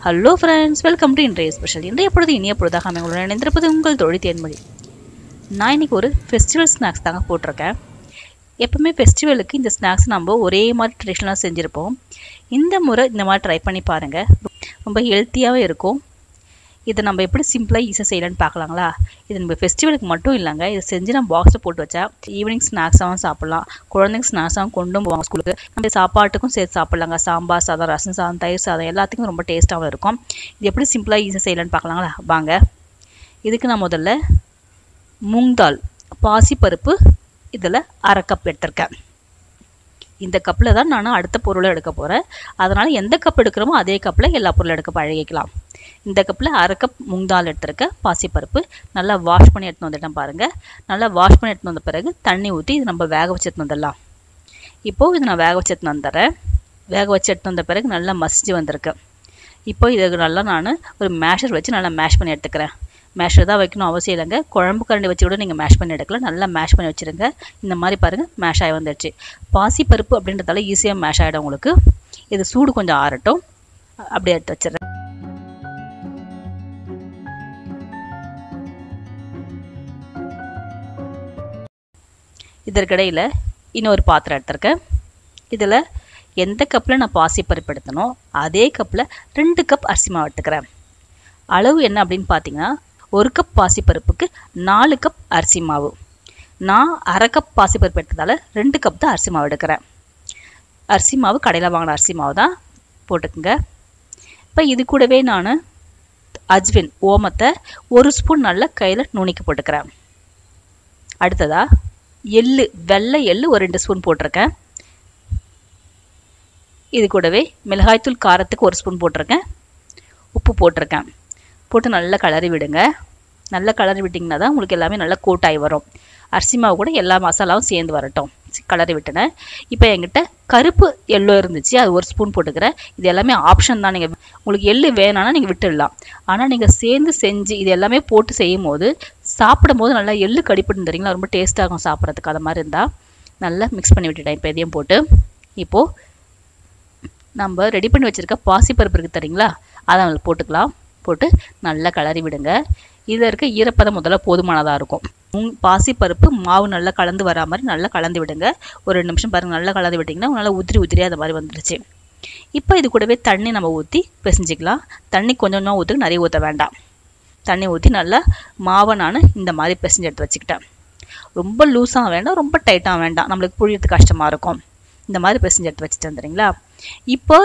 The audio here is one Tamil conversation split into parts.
ஹலோ ஃப்ரெண்ட்ஸ் வெல்கம் டு இன்றைய ஸ்பெஷல் இன்றைய பொழுது இனிய பொழுதாக அமைங்களுடன் இணைந்திருப்பது உங்கள் தொழில் தேன்மொழி நான் இன்னைக்கு ஒரு ஃபெஸ்டிவல் ஸ்நாக்ஸ் தாங்க போட்டிருக்கேன் எப்பவுமே ஃபெஸ்டிவலுக்கு இந்த ஸ்நாக்ஸ் நம்ம ஒரே மாதிரி ட்ரெடிஷ்னலாக செஞ்சுருப்போம் இந்த முறை இந்த மாதிரி ட்ரை பண்ணி பாருங்கள் ரொம்ப ஹெல்த்தியாகவே இருக்கும் இதை நம்ம எப்படி சிம்பிளாக ஈஸியாக செய்யலான்னு பார்க்கலாங்களா இது நம்ம ஃபெஸ்டிவலுக்கு மட்டும் இல்லைங்க இதை செஞ்சு நம்ம பாக்ஸில் போட்டு வச்சா ஈவினிங் ஸ்நாக்ஸாகவும் சாப்பிட்லாம் குழந்தைங்க ஸ்நாக்ஸாகவும் கொண்டு போவாங்க ஸ்கூலுக்கு நம்ம சாப்பாட்டுக்கும் சேர்த்து சாப்பிட்லாங்க சாம்பார் சாதம் ரசம் சாதம் தயிர் சாதம் எல்லாத்துக்கும் ரொம்ப டேஸ்ட்டாகவும் இருக்கும் இது எப்படி சிம்பிளாக ஈஸியாக செய்யலான்னு பார்க்கலாங்களா வாங்க இதுக்கு நான் முதல்ல மூங் தால் பாசிப்பருப்பு இதில் அரை கப் எடுத்திருக்கேன் இந்த கப்பில் தான் நான் அடுத்த பொருளை எடுக்க போகிறேன் அதனால் எந்த கப் எடுக்கிறோமோ அதே கப்பில் எல்லா பொருளும் எடுக்க பழகிக்கலாம் இந்த கப்பில் அரை கப் முங்தால் எடுத்திருக்கேன் பாசிப்பருப்பு நல்லா வாஷ் பண்ணி எடுத்துன்னு வந்துட்டேன் பாருங்கள் நல்லா வாஷ் பண்ணி எடுத்துன்னு வந்த பிறகு தண்ணி ஊற்றி இது நம்ம வேக வச்சு எடுத்துன்னு வந்துடலாம் இப்போது இது நான் வேக வச்சு எடுத்துன்னு வந்துடுறேன் வேக வச்சு எடுத்துன்னு வந்த பிறகு நல்லா மசிஞ்சு வந்திருக்கு இப்போ இதுக்கு நல்லா நான் ஒரு மேஷர் வச்சு நல்லா மேஷ் பண்ணி எடுத்துக்கிறேன் மேஷர் தான் வைக்கணும் அவசியம் இல்லைங்க குழம்பு கரண்டி வச்சு கூட நீங்கள் மேஷ் பண்ணி எடுக்கலாம் நல்லா மேஷ் பண்ணி வச்சுருங்க இந்த மாதிரி பாருங்கள் மேஷ் ஆகி வந்துடுச்சு பாசி பருப்பு அப்படின்றதால ஈஸியாக மேஷ் ஆகிடும் உங்களுக்கு இது சூடு கொஞ்சம் ஆறட்டும் அப்படியே எடுத்து வச்சிடுறேன் இதற்கிடையில் இன்னொரு பாத்திரம் எடுத்திருக்கேன் இதில் எந்த கப்பில் நான் பாசிப்பருப்பு எடுத்தனோ அதே கப்பில் ரெண்டு கப் அரிசி மாவு எடுத்துக்கிறேன் அளவு என்ன அப்படின்னு பார்த்தீங்கன்னா ஒரு கப் பாசிப்பருப்புக்கு நாலு கப் அரிசி மாவு நான் அரை கப் பாசிப்பருப்பு எடுத்ததால் ரெண்டு கப் தான் அரிசி மாவு எடுக்கிறேன் அரிசி மாவு கடையில் வாங்கின அரிசி மாவு தான் போட்டுக்குங்க இப்போ இது கூடவே நான் அஜ்வின் ஓமத்தை ஒரு ஸ்பூன் நல்லா கையில் நுணுக்கி போட்டுக்கிறேன் அடுத்ததா எள்ளு வெள்ளை எள்ளு ஒரு ரெண்டு ஸ்பூன் போட்டிருக்கேன் இது கூடவே மிளகாய்த்தூள் காரத்துக்கு ஒரு ஸ்பூன் போட்டிருக்கேன் உப்பு போட்டிருக்கேன் போட்டு நல்லா கலரி விடுங்க நல்லா கலரி விட்டிங்கன்னா தான் உங்களுக்கு எல்லாமே நல்லா கோட்டாகி வரும் அரிசி மாவு கூட எல்லா மசாலாவும் சேர்ந்து வரட்டும் கலரி விட்டுனேன் இப்போ என்கிட்ட கருப்பு எள்ளோ இருந்துச்சு அது ஒரு ஸ்பூன் போட்டுக்கிறேன் இது எல்லாமே ஆப்ஷன் தான் நீங்கள் உங்களுக்கு எள்ளு வேணான்னா நீங்கள் விட்டுடலாம் ஆனால் நீங்கள் சேர்ந்து செஞ்சு இது எல்லாமே போட்டு செய்யும் போது சாப்பிடும் போது நல்லா எள்ளு கடிப்பட்டு தெரியுங்களா ரொம்ப டேஸ்ட்டாகும் சாப்பிட்றதுக்கு அது மாதிரி இருந்தால் நல்லா மிக்ஸ் பண்ணி விட்டுட்டேன் இப்போ இதையும் போட்டு இப்போது நம்ம ரெடி பண்ணி வச்சுருக்க பாசிப்பருப்பு இருக்குது தெரியுங்களா அதை அதில் போட்டுக்கலாம் போட்டு நல்லா கிளறி விடுங்க இதில் இருக்க ஈரப்பதம் முதல்ல போதுமானதாக இருக்கும் உங் பாசிப்பருப்பு மாவு நல்லா கலந்து வரா மாதிரி நல்லா கலந்து விடுங்க ஒரு ரெண்டு நிமிஷம் பாருங்கள் நல்லா கலந்து விட்டிங்கன்னா நல்லா உதிரி உதிரியாக அந்த மாதிரி வந்துடுச்சு இப்போ இது கூடவே தண்ணி நம்ம ஊற்றி பிசைஞ்சிக்கலாம் தண்ணி கொஞ்சம் கொஞ்சமாக ஊற்றுக்கு நிறைய ஊற்ற வேண்டாம் தண்ணி ஊற்றி நல்லா மாவை நான் இந்த மாதிரி பிசைஞ்சு எடுத்து வச்சுக்கிட்டேன் ரொம்ப லூஸாக வேண்டாம் ரொம்ப டைட்டாக வேண்டாம் நம்மளுக்கு புழியறது கஷ்டமாக இருக்கும் இந்த மாதிரி பிசைஞ்சு எடுத்து வச்சுட்டு வந்துடுறீங்களா இப்போ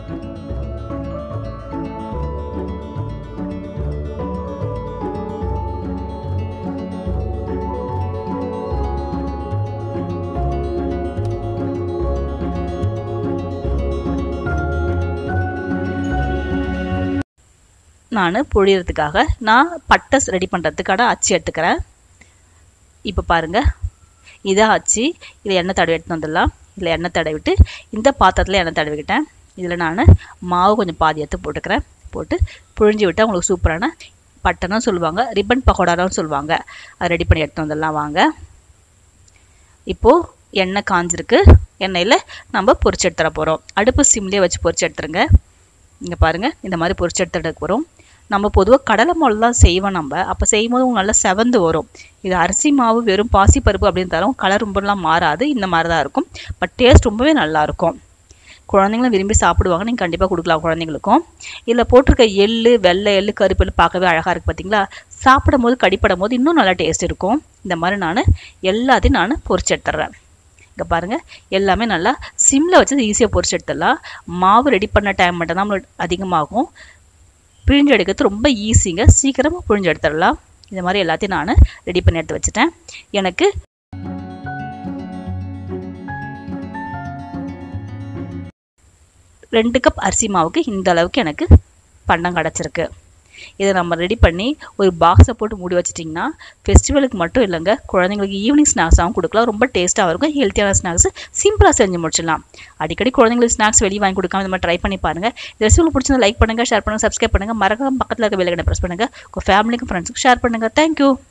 நான் பொழியறதுக்காக நான் பட்டை ரெடி பண்ணுறதுக்கான அச்சு எடுத்துக்கிறேன் இப்போ பாருங்கள் இதான் அச்சு இதில் எண்ணெய் தடவி எடுத்து வந்துடலாம் இதில் எண்ணெய் தடவிட்டு இந்த பாத்திரத்தில் எண்ணெய் தடவிக்கிட்டேன் இதில் நான் மாவு கொஞ்சம் பாதி எடுத்து போட்டுக்கிறேன் போட்டு புழிஞ்சு விட்டால் உங்களுக்கு சூப்பரான பட்டைன்னு சொல்லுவாங்க ரிப்பன் பக்கோடான்னு சொல்லுவாங்க அதை ரெடி பண்ணி எடுத்து வந்துடலாம் வாங்க இப்போது எண்ணெய் காஞ்சிருக்கு எண்ணெயில் நம்ம பொரிச்சு எடுத்துட போகிறோம் அடுப்பு சிம்லேயே வச்சு பொரிச்சு எடுத்துருங்க இங்கே பாருங்கள் இந்த மாதிரி பொரிச்சு எடுத்துட போகிறோம் நம்ம பொதுவாக கடலை மாவு தான் செய்வோம் நம்ம அப்போ செய்யும் போது நல்லா செவந்து வரும் இது அரிசி மாவு வெறும் பாசிப்பருப்பு அப்படின்னு தரும் கலர் ரொம்பலாம் மாறாது இந்த மாதிரி தான் இருக்கும் பட் டேஸ்ட் ரொம்பவே நல்லாயிருக்கும் குழந்தைங்களும் விரும்பி சாப்பிடுவாங்க நீங்கள் கண்டிப்பாக கொடுக்கலாம் குழந்தைங்களுக்கும் இதில் போட்டிருக்க எள்ளு வெள்ளை எள்ளு கருப்பு எள்ளு பார்க்கவே அழகாக இருக்குது பார்த்தீங்களா சாப்பிடும் போது கடிப்படும் போது இன்னும் நல்லா டேஸ்ட் இருக்கும் இந்த மாதிரி நான் எல்லாத்தையும் நான் பொரிச்சு எடுத்துட்றேன் இங்கே பாருங்கள் எல்லாமே நல்லா சிம்மில் வச்சு ஈஸியாக பொரிச்சு எடுத்துடலாம் மாவு ரெடி பண்ண டைம் மட்டும் தான் அதிகமாகும் பிழிஞ்சு எடுக்கிறது ரொம்ப ஈஸிங்க சீக்கிரமாக பிழிஞ்சு எடுத்துடலாம் இந்த மாதிரி எல்லாத்தையும் நான் ரெடி பண்ணி எடுத்து வச்சுட்டேன் எனக்கு ரெண்டு கப் அரிசி மாவுக்கு இந்த அளவுக்கு எனக்கு பண்டம் கிடச்சிருக்கு இதை நம்ம ரெடி பண்ணி ஒரு பாக்ஸை போட்டு மூடி வச்சிட்டிங்கன்னா ஃபெஸ்டிவலுக்கு மட்டும் இல்லைங்க குழந்தைங்களுக்கு ஈவினிங் ஸ்நாக்ஸாகவும் கொடுக்கலாம் ரொம்ப டேஸ்ட்டாக இருக்கும் ஹெல்த்தியான ஸ்நாக்ஸ் சிம்பிளாக செஞ்சு முடிச்சிடலாம் அடிக்கடி குழந்தைங்களுக்கு ஸ்நாக்ஸ் வெளியே வாங்கி கொடுக்காம இந்த மாதிரி ட்ரை பண்ணி பாருங்கள் இந்த ரெசிபி உங்களுக்கு பிடிச்சிருந்தா லைக் பண்ணுங்கள் ஷேர் பண்ணுங்கள் சப்ஸ்கிரைப் பண்ணுங்கள் மறக்காம பக்கத்தில் இருக்க வேலைகளை ப்ரெஸ் பண்ணுங்கள் உங்கள் ஃபேமிலிக்கும் ஃப்ரெண்ட்ஸுக்கு ஷேர் பண்ணுங்கள் தேங்க்யூ